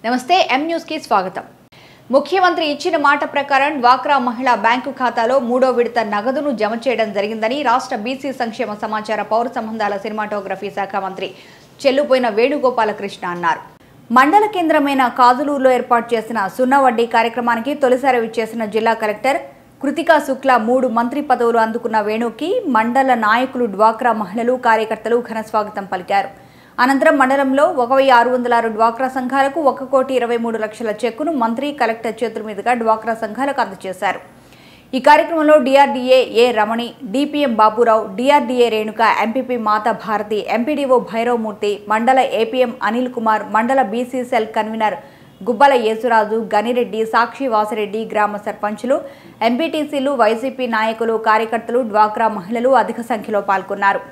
నమస్తే M news కి స్వాగతం ముఖ్యమంత్రి ఇచ్చిన మాట ప్రకారం డ్వాక్రా మహిళా బ్యాంకు ఖాతాలో మూడో విడత నగదును జమ చేయడం జరిగిందని రాష్ట్ర బీసీ సంక్షేమ సమాచార పౌర సంబంధాల సినిమాటోగ్రఫీ శాఖ మంత్రి చెల్లుపోయిన వేణుగోపాలకృష్ణ అన్నారు మండల కేంద్రమైన కాదులూరులో ఏర్పాటు చేసిన సున్నా వడ్డీ కార్యక్రమానికి తొలిసారి విచ్చేసిన జిల్లా కలెక్టర్ కృతికా శుక్లా మూడు మంత్రి పదవులు అందుకున్న వేణుకి మండల నాయకులు డ్వాక్రా మహిళలు కార్యకర్తలు ఘన స్వాగతం పలికారు అనంతరం మండలంలో ఒక వెయ్యి ఆరు వందల ఆరు డ్వాక్రా సంఘాలకు ఒక కోటి ఇరవై మూడు లక్షల చెక్కును మంత్రి కలెక్టర్ చేతుల మీదుగా డ్వాక్రా సంఘాలకు అందజేశారు ఈ కార్యక్రమంలో DRDA A Ramani DPM Baburao DRDA Renuka MPP Matha Bharati MPDO Bhairavamurthy మండల ఏపీఎం అనిల్ కుమార్ మండల BC cell convener Gubbala Yesuraju Ganireddy Sakshi Vasireddy గ్రామ సర్పంచులు ఎంపీటీసీలు వైసీపీ నాయకులు కార్యకర్తలు డ్వాక్రా మహిళలు అధిక సంఖ్యలో పాల్గొన్నారు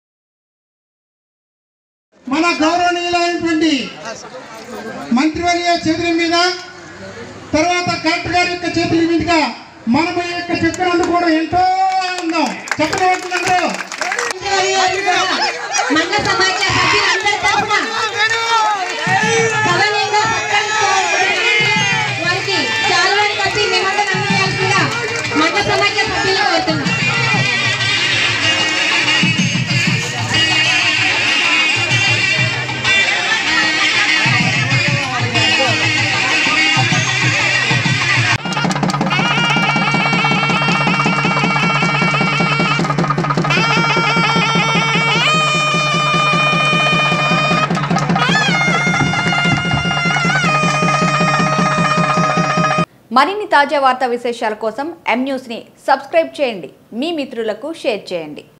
మన గౌరవనీయులైనటువంటి మంత్రివర్య చేతుల మీద తర్వాత కలెక్టర్ గారి యొక్క చేతుల మీదుగా మనము ఈ యొక్క చక్కెర అందుకోవడం ఎంతో ఆనందం చెప్పబడుతున్నారు మండల సమాఖ్య సభ్యులందరి తరఫున సవినయంగా సత్కరించుకోవాల్సింది. వారికి శాలువాలు కప్పి నిమజ్జనం అందజేయాల్సిందిగా మండల సమాఖ్య సభ్యులు కోరుతున్నాం మరిన్ని తాజా వార్తా విశేషాల కోసం ఎం న్యూస్ని సబ్స్క్రైబ్ చేయండి మీ మిత్రులకు షేర్ చేయండి